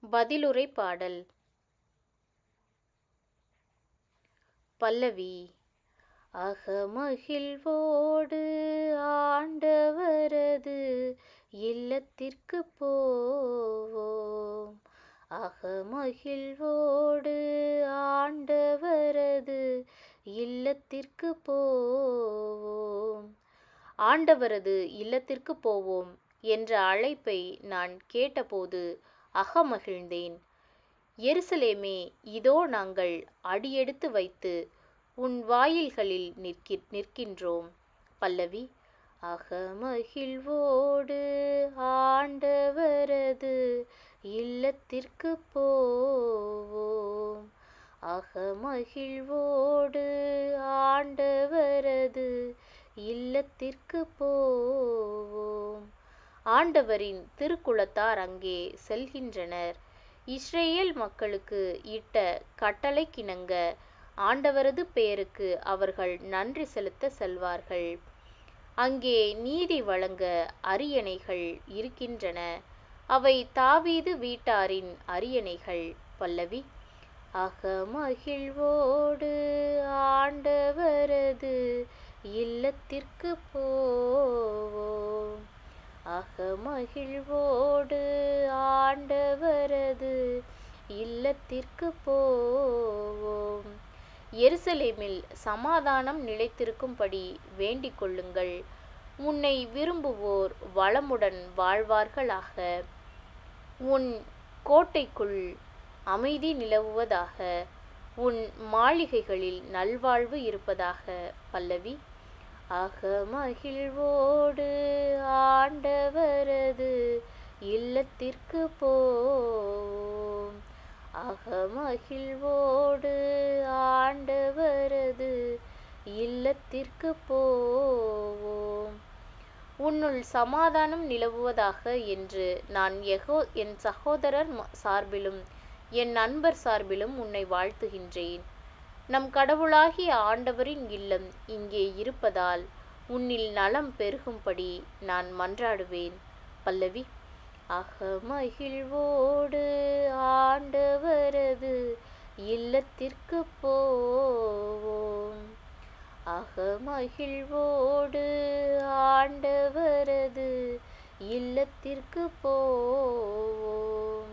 பதிலுரை பாடல் பல்லவி அகமகிழ்வோடு ஆண்டவரது இல்லத்திற்கு போவோம் அகமகிழ்வோடு ஆண்டவரது இல்லத்திற்கு போவோம் ஆண்டவரது இல்லத்திற்கு போவோம் என்ற அழைப்பை நான் கேட்டபோது அகமகிழ்ந்தேன் எருசலேமே இதோ நாங்கள் அடியெடுத்து வைத்து உன் வாயில்களில் நிற்கி நிற்கின்றோம் பல்லவி அகமகிழ்வோடு ஆண்டவரது இல்லத்திற்கு போவோம் அகமகிழ்வோடு ஆண்டவரது இல்லத்திற்கு போவோம் ஆண்டவரின் திருக்குலத்தார் அங்கே செல்கின்றனர் இஸ்ரேல் மக்களுக்கு இட்ட கட்டளைக்கிணங்க ஆண்டவரது பெயருக்கு அவர்கள் நன்றி செலுத்த செல்வார்கள் அங்கே நீதி வழங்க அரியணைகள் இருக்கின்றன அவை தாவீது வீட்டாரின் அரியணைகள் பல்லவி அகமகிழ்வோடு ஆண்டவரது இல்லத்திற்கு போவோம் அகமகிழ்வோடு ஆண்டவரது இல்லத்திற்கு போவோம் எருசலேமில் சமாதானம் நிலைத்திருக்கும்படி வேண்டிக் கொள்ளுங்கள் உன்னை விரும்புவோர் வளமுடன் வாழ்வார்களாக உன் கோட்டைக்குள் அமைதி நிலவுவதாக உன் மாளிகைகளில் நல்வாழ்வு இருப்பதாக பல்லவி அகமகிழ்வோடு ஆண்டவரது இல்லத்திற்கு போவோம் அகமகிழ்வோடு ஆண்டவரது இல்லத்திற்கு போவோம் உன்னுள் சமாதானம் நிலவுவதாக என்று நான் எகோ என் சகோதரர் சார்பிலும் என் நண்பர் சார்பிலும் உன்னை வாழ்த்துகின்றேன் நம் கடவுளாகிய ஆண்டவரின் இல்லம் இங்கே இருப்பதால் உன்னில் நலம் பெருகும்படி நான் மன்றாடுவேன் பல்லவி அகமகிழ்வோடு ஆண்டவரது இல்லத்திற்கு போவோம் அகமகிழ்வோடு ஆண்டவரது இல்லத்திற்கு போவோம்